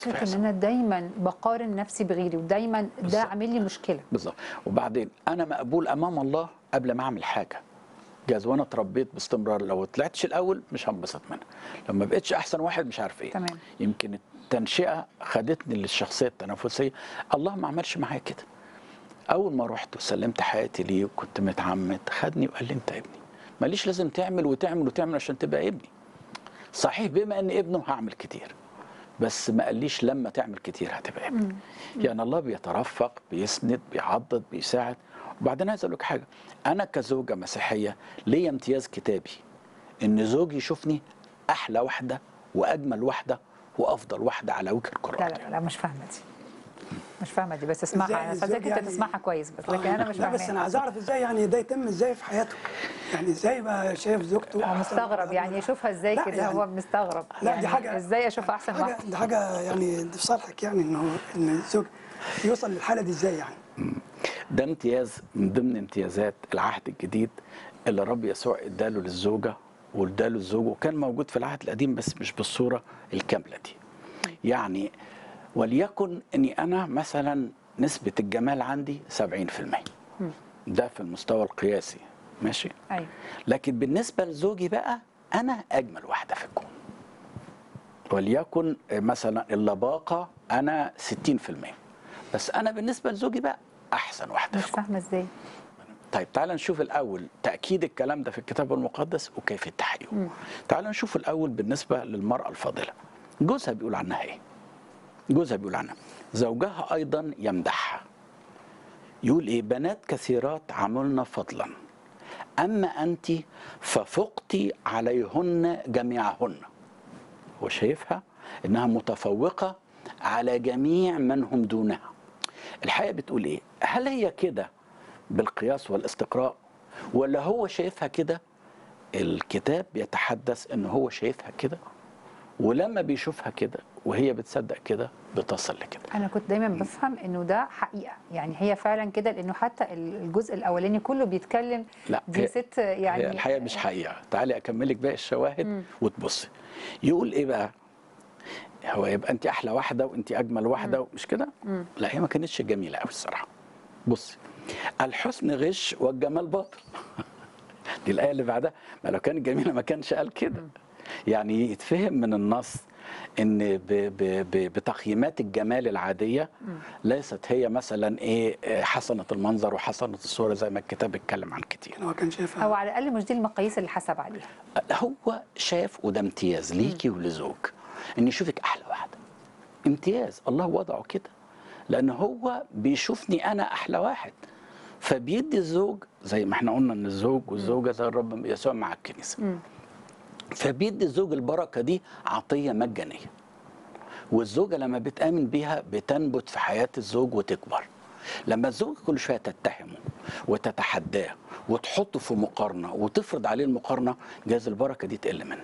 فكره ان انا دايما بقارن نفسي بغيري ودايما ده بالظبط. عامل لي مشكله بالظبط وبعدين انا مقبول امام الله قبل ما اعمل حاجه جاز وانا اتربيت باستمرار لو طلعتش الاول مش هنبسط منها لو ما بقتش احسن واحد مش عارف ايه تمام. يمكن التنشئه خدتني للشخصيه التنافسيه الله ما عملش معايا كده اول ما رحت وسلمت حياتي ليه وكنت متعمد خدني وقال لي انت ابني ماليش لازم تعمل وتعمل وتعمل عشان تبقى ابني صحيح بما اني ابنه هعمل كتير بس ما قاليش لما تعمل كتير هتبقى ابني يعني الله بيترفق بيسند بيعضد بيساعد وبعدين عايز اقول لك حاجه انا كزوجه مسيحيه ليا امتياز كتابي ان زوجي يشوفني احلى واحده واجمل واحده وافضل واحده على وجه الكره لا لا لا مش فاهمه دي مش فاهمه دي بس اسمعها إزاي انا الزوج صدقت انت يعني- تسمعها كويس بس آه، لكن انا مش لا بس فاهمه انا عايز اعرف ازاي يعني ده يتم ازاي في حياته يعني ازاي بقى شايف زوجته هو مستغرب يعني يشوفها ازاي لا، كده يعني- هو مستغرب لا يعني دي حاجه ازاي اشوفها احسن حاجه واحده دي حاجه يعني دي في صالحك يعني ان هو ان الزوج يوصل للحاله دي ازاي يعني ده امتياز من ضمن امتيازات العهد الجديد اللي رب يسوع اداله للزوجه واداله الزوج وكان موجود في العهد القديم بس مش بالصوره الكامله دي. يعني وليكن اني انا مثلا نسبه الجمال عندي 70% ده في المستوى القياسي ماشي ايوه لكن بالنسبه لزوجي بقى انا اجمل واحده في الكون وليكن مثلا اللباقه انا 60% بس انا بالنسبه لزوجي بقى احسن واحده مش في الكون فاهمه ازاي طيب تعال نشوف الاول تاكيد الكلام ده في الكتاب المقدس وكيفيه تحقيقه تعال نشوف الاول بالنسبه للمراه الفاضله جوزها بيقول عنها ايه جوزها بيقول عنها زوجها ايضا يمدحها يقول ايه بنات كثيرات عملن فضلا اما انت ففقت عليهن جميعهن هو شايفها انها متفوقه على جميع من هم دونها الحقيقه بتقول ايه هل هي كده بالقياس والاستقراء ولا هو شايفها كده الكتاب بيتحدث ان هو شايفها كده ولما بيشوفها كده وهي بتصدق كده بتصل لكده انا كنت دايما بفهم انه ده حقيقه يعني هي فعلا كده لانه حتى الجزء الاولاني كله بيتكلم لا دي هي- ست يعني هي الحقيقه مش حقيقه تعالي اكملك باقي الشواهد وتبصي يقول ايه بقى هو يبقى انت احلى واحده وانت اجمل واحده مش كده لا هي ما كانتش جميله قوي الصراحه بصي الحسن غش والجمال باطل دي الايه اللي بعدها ما لو كانت جميله ما كانش قال كده يعني يتفهم من النص ان ب ب ب بتقييمات الجمال العاديه ليست هي مثلا ايه آه، حسنه المنظر وحسنه الصوره زي ما الكتاب اتكلم عن كتير يعني هو كان شايفها او على الاقل مش دي المقاييس اللي حسب عليها هو شاف وده امتياز ليكي ولزوج ان يشوفك احلى واحده امتياز الله وضعه كده لان هو بيشوفني انا احلى واحد فبيدي الزوج زي ما احنا قلنا ان الزوج والزوجه زي الرب يسوع مع الكنيسه فبيدي الزوج البركه دي عطيه مجانيه والزوجه لما بتامن بيها بتنبت في حياه الزوج وتكبر لما الزوج كل شويه تتهمه وتتحداه وتحطه في مقارنه وتفرض عليه المقارنه جاز البركه دي تقل منه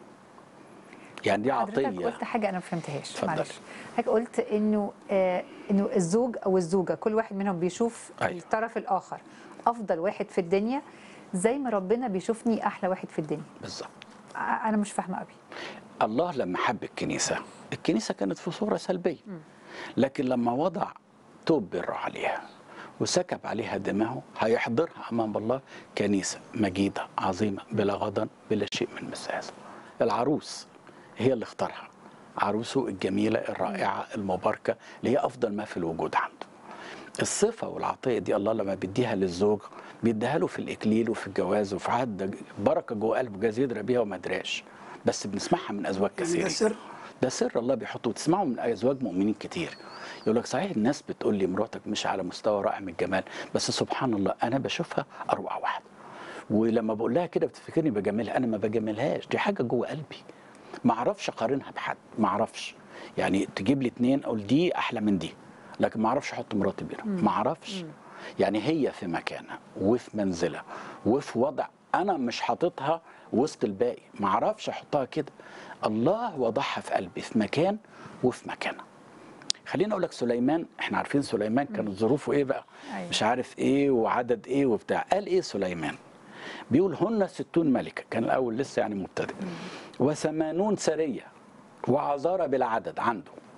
يعني دي حضرتك عطيه قلت حاجه انا ما فهمتهاش اتفضلي. معلش حضرتك قلت انه آه انه الزوج او الزوجه كل واحد منهم بيشوف أيوة. الطرف الاخر افضل واحد في الدنيا زي ما ربنا بيشوفني احلى واحد في الدنيا بالظبط آه، انا مش فاهمه قوي الله لما حب الكنيسة الكنيسة كانت في صورة سلبية لكن لما وضع توب بر عليها وسكب عليها دماغه هيحضرها أمام الله كنيسة مجيدة عظيمة بلا غضن بلا شيء من مثل هذا العروس هي اللي اختارها عروسه الجميلة الرائعة المباركة اللي هي أفضل ما في الوجود عنده الصفة والعطية دي الله لما بيديها للزوج بيديها له في الإكليل وفي الجواز وفي عهد بركة جوه قلبه جاز يدرى بيها وما دراش بس بنسمعها من أزواج يعني كثيرين ده سر ده سر الله بيحطه وتسمعه من ازواج مؤمنين كتير يقول لك صحيح الناس بتقول لي مراتك مش على مستوى رائع من الجمال بس سبحان الله انا بشوفها اروع واحده ولما بقول لها كده بتفكرني بجمالها انا ما بجملهاش دي حاجه جوه قلبي ما اعرفش اقارنها بحد ما اعرفش يعني تجيب لي اتنين اقول دي احلى من دي لكن ما اعرفش احط مراتي بينهم ما اعرفش يعني هي في مكانها وفي منزلها وفي وضع انا مش حاططها وسط الباقي ما اعرفش احطها كده الله وضعها في قلبي في مكان وفي مكانها خليني اقول لك سليمان احنا عارفين سليمان كانت ظروفه ايه بقى أيوة. مش عارف ايه وعدد ايه وبتاع قال ايه سليمان بيقول هن ستون ملكة كان الأول لسه يعني مبتدئ وثمانون سرية وعذارى بالعدد عنده